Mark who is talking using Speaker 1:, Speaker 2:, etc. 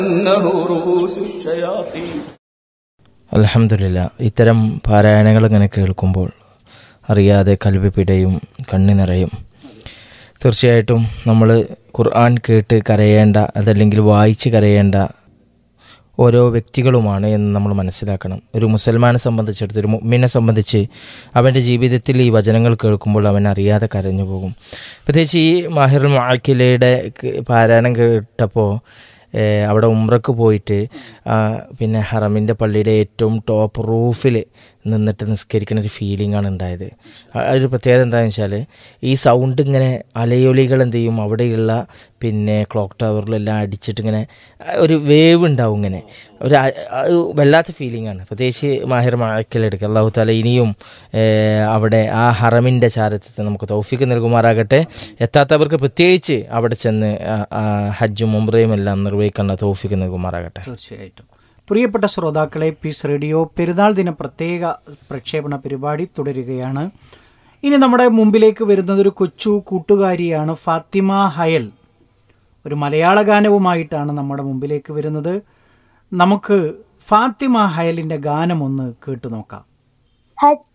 Speaker 1: إنه رؤوس الشياطين
Speaker 2: അലഹമില്ല ഇത്തരം പാരായണങ്ങൾ ഇങ്ങനെ കേൾക്കുമ്പോൾ അറിയാതെ കൽവി പിടയും കണ്ണി നിറയും തീർച്ചയായിട്ടും നമ്മൾ ഖുർആൻ കേട്ട് കരയേണ്ട അതല്ലെങ്കിൽ വായിച്ച് കരയേണ്ട ഓരോ വ്യക്തികളുമാണ് എന്ന് നമ്മൾ മനസ്സിലാക്കണം ഒരു മുസൽമാനെ സംബന്ധിച്ചിടത്ത് ഒരു മുമ്മിനെ സംബന്ധിച്ച് അവൻ്റെ ജീവിതത്തിൽ ഈ വചനങ്ങൾ കേൾക്കുമ്പോൾ അവൻ അറിയാതെ കരഞ്ഞു പോകും പ്രത്യേകിച്ച് ഈ മാഹിർ മാക്കിലയുടെ പാരായണം കേട്ടപ്പോൾ ഏഹ് അവിടെ ഉംറക്ക് പോയിട്ട് ആ, പിന്നെ ഹറമിൻ്റെ പള്ളിയുടെ ഏറ്റവും ടോപ്പ് റൂഫിൽ നിന്നിട്ട് നിസ്കരിക്കുന്ന ഒരു ഫീലിംഗ് ആണ് ഉണ്ടായത് ആ ഒരു പ്രത്യേകത എന്താണെന്ന് വെച്ചാൽ ഈ സൗണ്ട് ഇങ്ങനെ അലയൊലികൾ എന്ത് ചെയ്യും അവിടെയുള്ള പിന്നെ ക്ലോക്ക് ടവറിലെല്ലാം അടിച്ചിട്ട് ഇങ്ങനെ ആ, ഒരു വേവ് ഉണ്ടാവും ഇങ്ങനെ ഒരു ആ- ആ ഒരു വല്ലാത്ത ഫീലിംഗ് ആണ് പ്രത്യേകിച്ച് മാഹിർ മഴക്കലെടുക്കുക അള്ളാഹു താല ഇനിയും ഏഹ്, അവിടെ ആ ഹറമിൻ്റെ ചാരത്തെ നമുക്ക് തൗഫീക്ക് നൽകുമാറാകട്ടെ എത്താത്തവർക്ക് പ്രത്യേകിച്ച് അവിടെ ചെന്ന് ആ- ആ ഹജ്ജും ഉംറയും എല്ലാം നിർവഹിക്കുന്ന തൗഫീക്ക് നൽകുമാറാകട്ടെ
Speaker 3: തീർച്ചയായിട്ടും പ്രിയപ്പെട്ട ശ്രോതാക്കളെ പീസ് റേഡിയോ പെരുന്നാൾ ദിന പ്രത്യേക പ്രക്ഷേപണ പരിപാടി തുടരുകയാണ് ഇനി നമ്മുടെ മുമ്പിലേക്ക് വരുന്നത് ഒരു കൊച്ചു കൂട്ടുകാരിയാണ് ഫാത്തിമ ഹയൽ ഒരു മലയാള ഗാനവുമായിട്ടാണ് നമ്മുടെ മുമ്പിലേക്ക് വരുന്നത് നമുക്ക് ഫാത്തിമ ഹയലിന്റെ ഗാനം ഒന്ന് കേട്ടു നോക്കാം
Speaker 4: ഹജ്ജ്